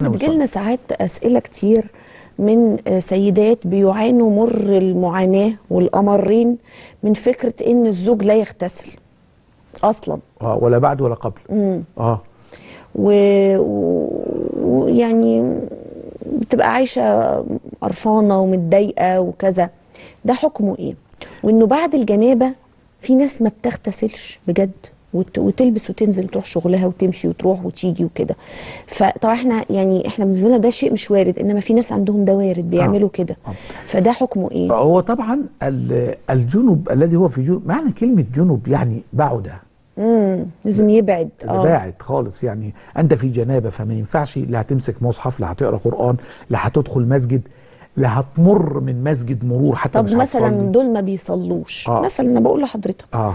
والصلاة. بتجيلنا ساعات اسئله كتير من آه، سيدات بيعانوا مر المعاناه والامرين من فكره ان الزوج لا يغتسل اصلا اه ولا بعد ولا قبل اه و- و- ويعني بتبقى عايشه قرفانه ومتضايقه وكذا ده حكمه ايه وانه بعد الجنابه في ناس ما بتغتسلش بجد وت- وتلبس وتنزل تروح شغلها وتمشي وتروح وتيجي وكده فطبعا احنا يعني احنا بالنسبه لنا ده شيء مش وارد انما في ناس عندهم ده وارد بيعملوا كده آه. فده حكمه ايه هو طبعا ال- الجنب الذي هو في جنب معنى كلمة جنب يعني بعد امم لازم يبعد اه باعد خالص يعني انت في جنابه فما ينفعش لا هتمسك مصحف لا هتقرا قران لا هتدخل مسجد لا هتمر من مسجد مرور حتى طب مش مثلا هتصلي. دول ما بيصلوش آه. مثلا انا بقول لحضرتك اه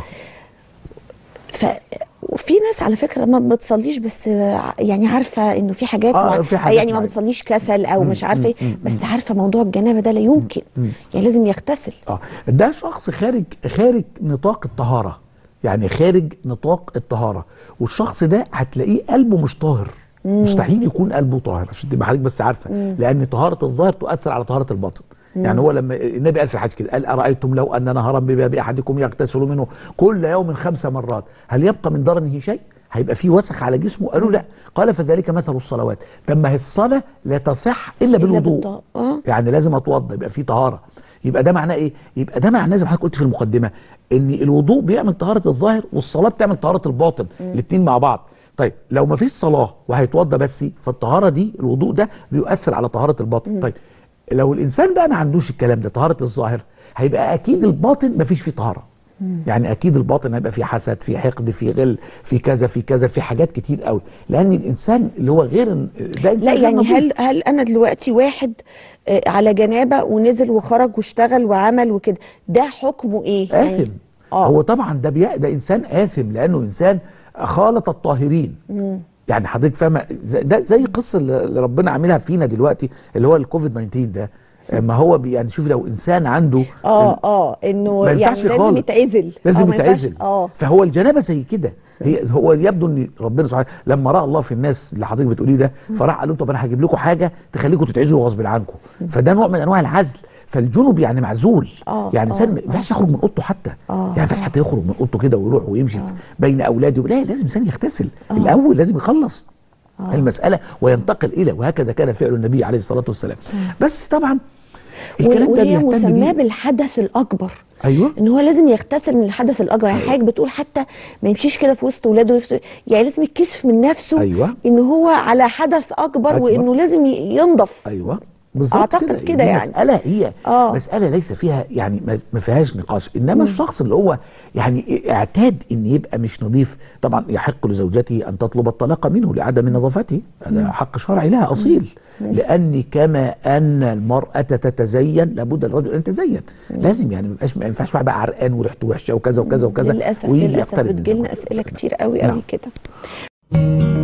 ف وفي ناس على فكره ما بتصليش بس يعني عارفه انه في حاجات آه، مع... في حاجات يعني ما معينة. بتصليش كسل او مش عارفه ايه مم، بس عارفه موضوع الجنابه ده لا يمكن يعني لازم يغتسل اه ده شخص خارج خارج نطاق الطهاره يعني خارج نطاق الطهاره والشخص ده هتلاقيه قلبه مش طاهر مستحيل يكون قلبه طاهر عشان تبقى حضرتك بس عارفه لان طهاره الظاهر تؤثر على طهاره الباطن يعني هو لما النبي قال في الحديث كده قال ارايتم لو ان نهرا بباب احدكم يغتسل منه كل يوم خمس مرات هل يبقى من درنه شيء؟ هيبقى فيه وسخ على جسمه قالوا لا قال فذلك مثل الصلوات طب ما هي الصلاه لا تصح الا بالوضوء بالط- آه. يعني لازم اتوضى يبقى فيه طهاره يبقى ده معناه ايه يبقى ده معناه زي ما حضرتك قلت في المقدمه ان الوضوء بيعمل طهاره الظاهر والصلاه بتعمل طهاره الباطن الاثنين مع بعض طيب لو ما فيش صلاه وهيتوضى بس فالطهاره دي الوضوء ده بيؤثر على طهاره الباطن طيب لو الانسان بقى ما عندوش الكلام ده طهاره الظاهر هيبقى اكيد الباطن ما فيش فيه طهاره يعني اكيد الباطن هيبقى فيه حسد فيه حقد فيه غل فيه كذا فيه كذا فيه حاجات كتير قوي لان الانسان اللي هو غير ده انسان لا غير يعني نظيف. هل هل انا دلوقتي واحد آه، على جنابه ونزل وخرج واشتغل وعمل وكده ده حكمه ايه يعني آثم اه هو طبعا ده بي... ده انسان آثم لانه انسان خالط الطاهرين يعني حضرتك فاهمه زي- ده زي القصه اللي اللي ربنا عاملها فينا دلوقتي اللي هو الكوفيد 19 ده ما هو بي يعني شوف لو انسان عنده اه اه انه ما يعني ينفعش لازم خالص. يتعزل آه، لازم ما ينفعش- يتعزل اه فهو الجنابه زي كده هي هو يبدو ان ربنا سبحانه لما راى الله في الناس اللي حضرتك بتقوليه ده فراح قال لهم طب انا هجيب لكم حاجه تخليكم تتعزلوا غصب عنكم فده نوع من انواع العزل فالجنوب يعني معزول آه، يعني آه، انسان ما ينفعش يخرج من اوضته حتى آه، يعني ما ينفعش حتى يخرج من اوضته كده ويروح ويمشي في بين اولاده لا لازم انسان يغتسل الاول لازم يخلص المساله وينتقل الى وهكذا كان فعل النبي عليه الصلاه والسلام بس طبعا الكلام ده وهي بيهتم مسماه بيه بالحدث الاكبر ايوه ان هو لازم يغتسل من الحدث الاكبر يعني حضرتك بتقول حتى ما يمشيش كده في وسط ولاده ويفس- يعني لازم يتكسف من نفسه أيوة. ان هو على حدث اكبر, أكبر. وانه لازم ي- ينضف ايوه بالظبط أعتقد كده دي يعني. مساله هي آه. مساله ليس فيها يعني ما- ما فيهاش نقاش انما الشخص اللي هو يعني اعتاد ان يبقى مش نظيف طبعا يحق لزوجته ان تطلب الطلاق منه لعدم نظافته هذا حق شرعي لها اصيل لان كما ان المراه تتزين لابد للرجل ان يتزين لازم يعني ما يبقاش ما ينفعش واحد بقى عرقان وريحته وحشه وكذا وكذا وكذا للاسف ويجي للاسف يقترب من بتجيلنا زوجته. اسئله كتير قوي قوي نعم. كده